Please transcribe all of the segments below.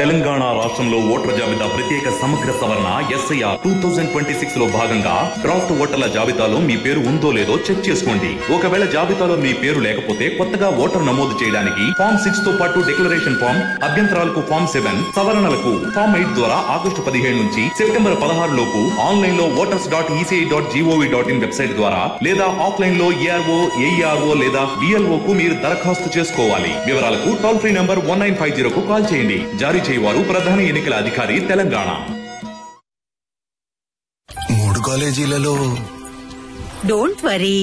తెలంగాణ రాష్ట్రంలో ఓటర్ల జాబితా ప్రత్యేక సమగ్ర సవరణ SIR two thousand twenty six లో భాగంగా డ్రాఫ్ట్ ఓటర్ల జాబితాలో మీ పేరు ఉందో లేదో చెక్ చేసుకోండి ఒకవేళ జాబితాలో మీ పేరు లేకపోతే కొత్తగా ఓటర్ నమోదు చేయడానికి ఫామ్ సిక్స్ తో పాటు డిక్లరేషన్ ఫామ్ అభ్యంతరాలకు ఫామ్ సెవెన్ సవరణలకు ఫామ్ ఎయిట్ ద్వారా ఆగస్టు పదిహేడు నుంచి సెప్టెంబర్ పదహారు లోపు ఆన్లైన్ లో voters dot ECI dot G O V dot in website ద్వారా లేదా ఆఫ్లైన్ లో ఏఆర్ఓ ఏఈఆర్ఓ లేదా బిఎల్ఓ కు మీరు దరఖాస్తు చేసుకోవాలి వివరాలకు toll free number one nine five zero కు కాల్ చేయండి జారీ చేయవారు ప్రధాన ఎన్నికల అధికారి తెలంగాణ మూడు కాలేజీలలో డోంట్ వరీ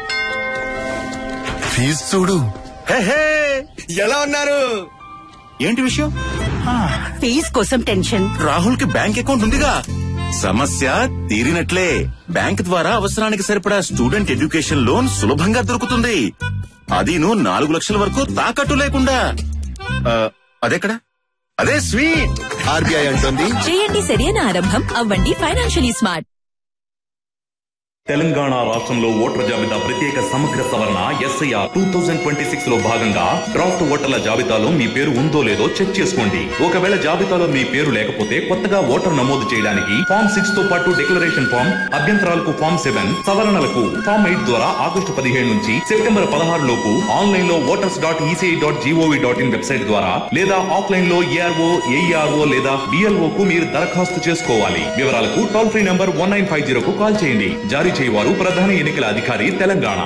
ఫీజు చూడు హే, హే, ఎలా ఉన్నారు ఏంటి విషయం ఫీజ్ కోసం టెన్షన్ రాహుల్ కి బ్యాంక్ అకౌంట్ ఉందిగా సమస్య తీరినట్లే బ్యాంక్ ద్వారా అవసరానికి సరిపడా స్టూడెంట్ ఎడ్యుకేషన్ లోన్ సులభంగా దొరుకుతుంది అదీను నాలుగు లక్షల వరకు తాకట్టు లేకుండా ఆ, అదెక్కడ అదే స్వీట్ ఆర్బీఐ అంటుంది చేయండి సరైన ఆరంభం అవ్వండి ఫైనాన్షియలీ స్మార్ట్ తెలంగాణ రాష్ట్రంలో ఓటర్ల జాబితా ప్రత్యేక సమగ్ర సవరణ SIR two thousand twenty six లో భాగంగా డ్రాఫ్ట్ ఓటర్ల జాబితాలో మీ పేరు ఉందో లేదో చెక్ చేసుకోండి ఒకవేళ జాబితాలో మీ పేరు లేకపోతే కొత్తగా ఓటర్ నమోదు చేయడానికి ఫామ్ సిక్స్ తో పాటు డిక్లరేషన్ ఫామ్ అభ్యంతరాలకు ఫామ్ సెవెన్ సవరణలకు ఫామ్ ఎయిట్ ద్వారా ఆగస్టు పదిహేడు నుంచి సెప్టెంబర్ పదహారు లోపు ఆన్లైన్ లో voters dot ECI dot G O V dot in website ద్వారా లేదా ఆఫ్లైన్ లో ఏఆర్ఓ ఏఈఆర్ఓ లేదా బిఎల్ఓ కు మీరు దరఖాస్తు చేసుకోవాలి వివరాలకు toll free number one nine five zero కు కాల్ చేయండి జారీ చేయవారు ప్రధాన ఎన్నికల అధికారి తెలంగాణ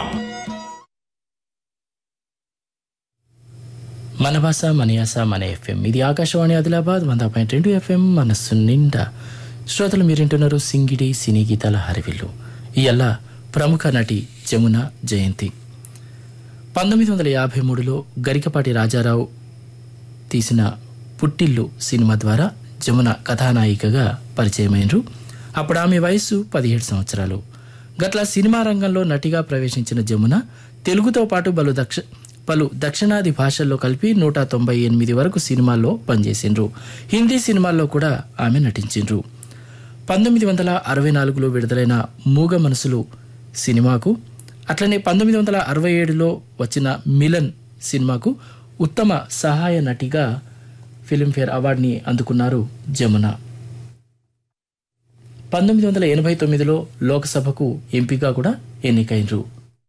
మన భాష మన యాస మన ఎఫ్ఎం ఇది ఆకాశవాణి ఆదిలాబాద్ వంద పాయింట్ రెండు ఎఫ్ఎం మనస్సు నిండా శ్రోతలు మీరింటున్నారు సింగిడి సినీ గీతాల హరివిల్లు ఇయల్ల ప్రముఖ నటి జమున జయంతి పంతొమ్మిది వందల యాభై మూడులో గరికపాటి రాజారావు తీసిన పుట్టిల్లు సినిమా ద్వారా జమున కథానాయికగా పరిచయమైనరు అప్పుడు ఆమె వయస్సు పదిహేడు సంవత్సరాలు గట్ల సినిమా రంగంలో నటిగా ప్రవేశించిన జమున తెలుగుతో పాటు పలు దక్ష పలు దక్షిణాది భాషల్లో కలిపి నూట తొంభై ఎనిమిది వరకు సినిమాల్లో పనిచేసిండ్రు హిందీ సినిమాల్లో కూడా ఆమె నటించిండ్రు పంతొమ్మిది వందల అరవై నాలుగులో విడుదలైన మూగ మనసులు సినిమాకు అట్లనే పంతొమ్మిది వందల అరవై ఏడులో వచ్చిన మిలన్ సినిమాకు ఉత్తమ సహాయ నటిగా ఫిలింఫేర్ అవార్డుని అందుకున్నారు జమున పంతొమ్మిది వందల ఎనభై తొమ్మిదిలో లోక్సభకు ఎంపీగా కూడా ఎన్నికైనరు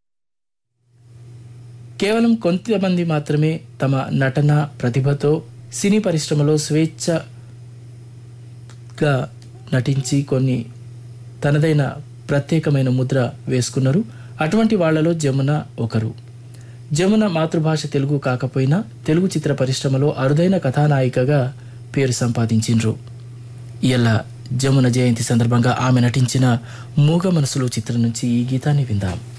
కేవలం కొంతమంది మాత్రమే తమ నటన ప్రతిభతో సినీ పరిశ్రమలో స్వేచ్ఛగా నటించి కొన్ని తనదైన ప్రత్యేకమైన ముద్ర వేసుకున్నారు అటువంటి వాళ్లలో జమున ఒకరు జమున మాతృభాష తెలుగు కాకపోయినా తెలుగు చిత్ర పరిశ్రమలో అరుదైన కథానాయికగా పేరు సంపాదించిండ్రు ఇలా జమున జయంతి సందర్భంగా ఆమె నటించిన మూగ మనసులు చిత్రం నుంచి ఈ గీతాన్ని విందాం